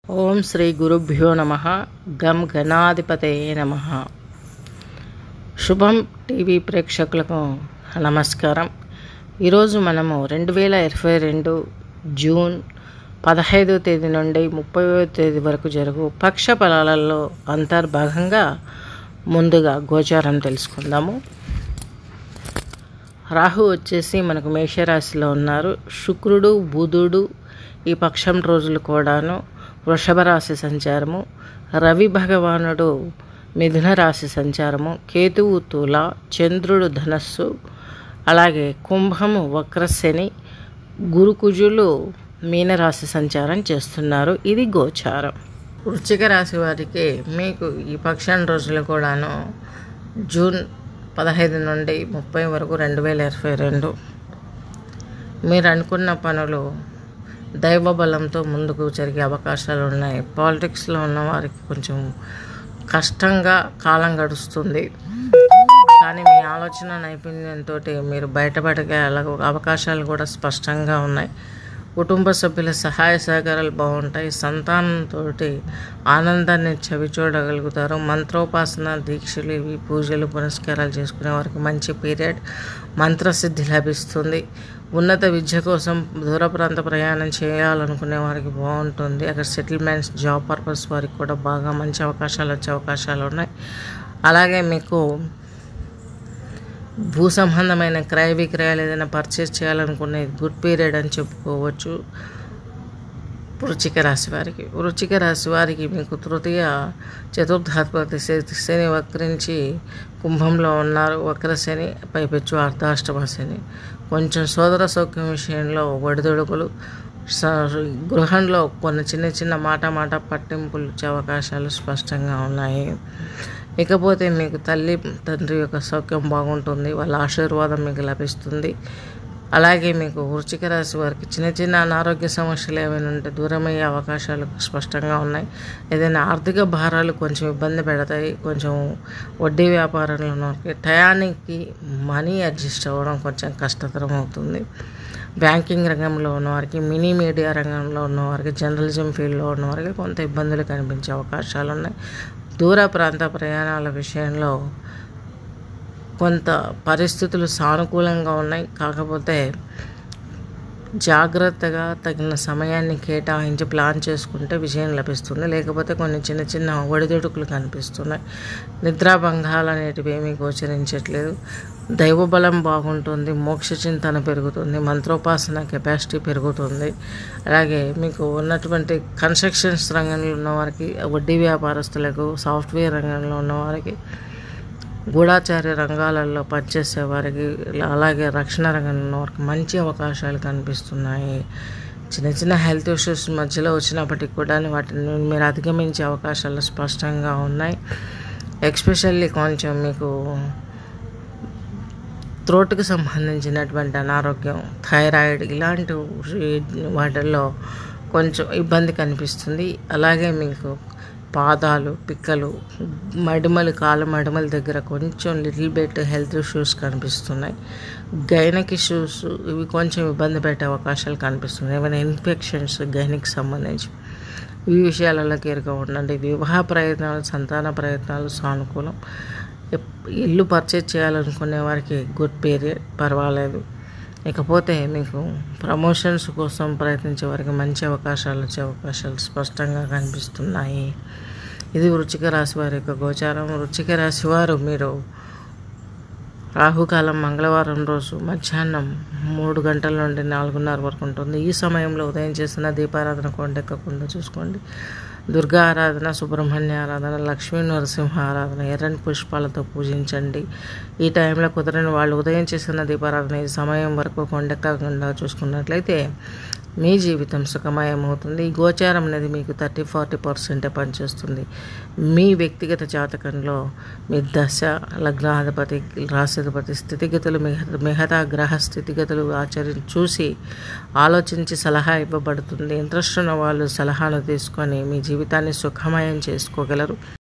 ఓం శ్రీ గురుభ్యో నమ గం గణాధిపతయే నమ శుభం టీవీ ప్రేక్షకులకు నమస్కారం ఈరోజు మనము రెండు వేల ఇరవై రెండు జూన్ పదహైదో తేదీ నుండి ముప్పైవ తేదీ వరకు జరుగు పక్ష ఫలాలలో అంతర్భాగంగా ముందుగా గోచారం తెలుసుకుందాము రాహు వచ్చేసి మనకు మేషరాశిలో ఉన్నారు శుక్రుడు బుధుడు ఈ పక్షం రోజులు కూడాను వృషభ రాశి సంచారము రవి భగవానుడు మిథున రాశి సంచారము కేతువు తుల చంద్రుడు ధనస్సు అలాగే కుంభము వక్రశని గురుకుజులు మీనరాశి సంచారం చేస్తున్నారు ఇది గోచారం వృశ్చిక రాశి వారికి మీకు ఈ పక్షం రోజులు కూడాను జూన్ పదహైదు నుండి ముప్పై వరకు రెండు వేల ఇరవై రెండు మీరు అనుకున్న పనులు దైవ బలంతో ముందుకు జరిగే అవకాశాలు ఉన్నాయి పాలిటిక్స్లో ఉన్న వారికి కొంచెం కష్టంగా కాలం గడుస్తుంది కానీ మీ ఆలోచన నైపుణ్యంతో మీరు బయటపడే అవకాశాలు కూడా స్పష్టంగా ఉన్నాయి కుటుంబ సభ్యుల సహాయ సహకారాలు బాగుంటాయి సంతానంతో ఆనందాన్ని చవి చూడగలుగుతారు మంత్రోపాసన దీక్షలు ఇవి పూజలు పునస్కారాలు చేసుకునే వారికి మంచి పీరియడ్ మంత్రసిద్ధి లభిస్తుంది ఉన్నత విద్య కోసం దూర ప్రాంత ప్రయాణం చేయాలనుకునే వారికి బాగుంటుంది అక్కడ సెటిల్మెంట్స్ జాబ్ పర్పస్ వారికి కూడా బాగా మంచి అవకాశాలు వచ్చే అవకాశాలు ఉన్నాయి అలాగే మీకు భూ సంబంధమైన క్రయ విక్రయాలు ఏదైనా పర్చేస్ చేయాలనుకునే గుడ్ పీరియడ్ అని చెప్పుకోవచ్చు వృచ్చిక రాశి వారికి వృచ్చిక రాశి వారికి మీకు తృతీయ చతుర్థాధిపతి శని వక్రించి కుంభంలో ఉన్నారు వక్ర శని పైపెచ్చు అర్ధాష్టమ శని కొంచెం సోదర సౌఖ్యం విషయంలో ఒడిదొడుకులు గృహంలో కొన్ని చిన్న చిన్న మాట మాట పట్టింపులు వచ్చే అవకాశాలు స్పష్టంగా ఉన్నాయి ఇకపోతే మీకు తల్లి తండ్రి యొక్క సౌఖ్యం బాగుంటుంది వాళ్ళ ఆశీర్వాదం మీకు లభిస్తుంది అలాగే మీకు వృచ్చిక రాశి వారికి చిన్న చిన్న అనారోగ్య సమస్యలు ఏమైనా ఉంటే దూరమయ్యే అవకాశాలు స్పష్టంగా ఉన్నాయి ఏదైనా ఆర్థిక భారాలు కొంచెం ఇబ్బంది పెడతాయి కొంచెం వడ్డీ వ్యాపారంలో ఉన్నవారికి టయానికి మనీ అడ్జస్ట్ అవ్వడం కొంచెం కష్టతరం అవుతుంది బ్యాంకింగ్ రంగంలో ఉన్నవారికి మినీ మీడియా రంగంలో ఉన్నవారికి జర్నలిజం ఫీల్డ్లో ఉన్నవారికి కొంత ఇబ్బందులు కనిపించే అవకాశాలు ఉన్నాయి దూర ప్రాంత ప్రయాణాల విషయంలో కొంత పరిస్థితులు సానుకూలంగా ఉన్నాయి కాకపోతే జాగ్రత్తగా తగిన సమయాన్ని కేటాయించి ప్లాన్ చేసుకుంటే విజయం లభిస్తుంది లేకపోతే కొన్ని చిన్న చిన్న ఒడిదుడుకులు కనిపిస్తున్నాయి నిద్రాభంగాలు అనేటివి ఏమీ గోచరించట్లేదు దైవబలం బాగుంటుంది మోక్ష చింతన పెరుగుతుంది మంత్రోపాసన కెపాసిటీ పెరుగుతుంది అలాగే మీకు ఉన్నటువంటి కన్స్ట్రక్షన్స్ రంగంలో ఉన్నవారికి వడ్డీ వ్యాపారస్తులకు సాఫ్ట్వేర్ రంగంలో ఉన్నవారికి గూఢాచార్య రంగాలలో పనిచేసే వారికి అలాగే రక్షణ రంగంలో వారికి మంచి అవకాశాలు కనిపిస్తున్నాయి చిన్న చిన్న హెల్త్ ఇష్యూస్ మధ్యలో వచ్చినప్పటికీ కూడా వాటిని మీరు అధిగమించే అవకాశాలు స్పష్టంగా ఉన్నాయి ఎక్స్పెషల్లీ కొంచెం మీకు త్రోట్కి సంబంధించినటువంటి అనారోగ్యం థైరాయిడ్ ఇలాంటి వాటిల్లో కొంచెం ఇబ్బంది కనిపిస్తుంది అలాగే మీకు పాదాలు పిక్కలు మడిమలు కాలు మడిమల దగ్గర కొంచెం లిటిల్ బెట్ హెల్త్ ఇష్యూస్ కనిపిస్తున్నాయి గైనక్ ఇష్యూస్ ఇవి కొంచెం ఇబ్బంది పెట్టే అవకాశాలు కనిపిస్తున్నాయి ఏమైనా ఇన్ఫెక్షన్స్ గైనకి సంబంధించి ఈ విషయాలలో కేర్గా ఉండండి వివాహ ప్రయత్నాలు సంతాన ప్రయత్నాలు సానుకూలం ఇల్లు పర్చేజ్ చేయాలనుకునే వారికి గుడ్ పీరియడ్ పర్వాలేదు ఇకపోతే మీకు ప్రమోషన్స్ కోసం ప్రయత్నించే వారికి మంచి అవకాశాలు వచ్చే అవకాశాలు స్పష్టంగా కనిపిస్తున్నాయి ఇది వృచ్చిక రాశి వారి యొక్క గోచారం వృచ్చిక రాశి వారు మీరు రాహుకాలం మంగళవారం రోజు మధ్యాహ్నం మూడు గంటల నుండి నాలుగున్నర వరకు ఉంటుంది ఈ సమయంలో ఉదయం చేసిన దీపారాధన కొండెక్కకుండా చూసుకోండి దుర్గా ఆరాధన సుబ్రహ్మణ్య ఆరాధన లక్ష్మీ నరసింహ ఆరాధన ఎర్రని పుష్పాలతో పూజించండి ఈ టైంలో కుదరని వాళ్ళు ఉదయం చేసిన దీపారాధన ఈ సమయం వరకు కొండెక్కకుండా చూసుకున్నట్లయితే మీ జీవితం సుఖమయం అవుతుంది ఈ గోచారం అనేది మీకు థర్టీ ఫార్టీ పర్సెంటే పనిచేస్తుంది మీ వ్యక్తిగత జాతకంలో మీ దశ లగ్నాధిపతి రాశాధిపతి స్థితిగతులు మిగతా మిగతా గ్రహ స్థితిగతులు ఆచరి చూసి ఆలోచించి సలహా ఇవ్వబడుతుంది ఇంట్రెస్ట్ ఉన్న వాళ్ళు సలహాను తీసుకొని మీ జీవితాన్ని సుఖమయం చేసుకోగలరు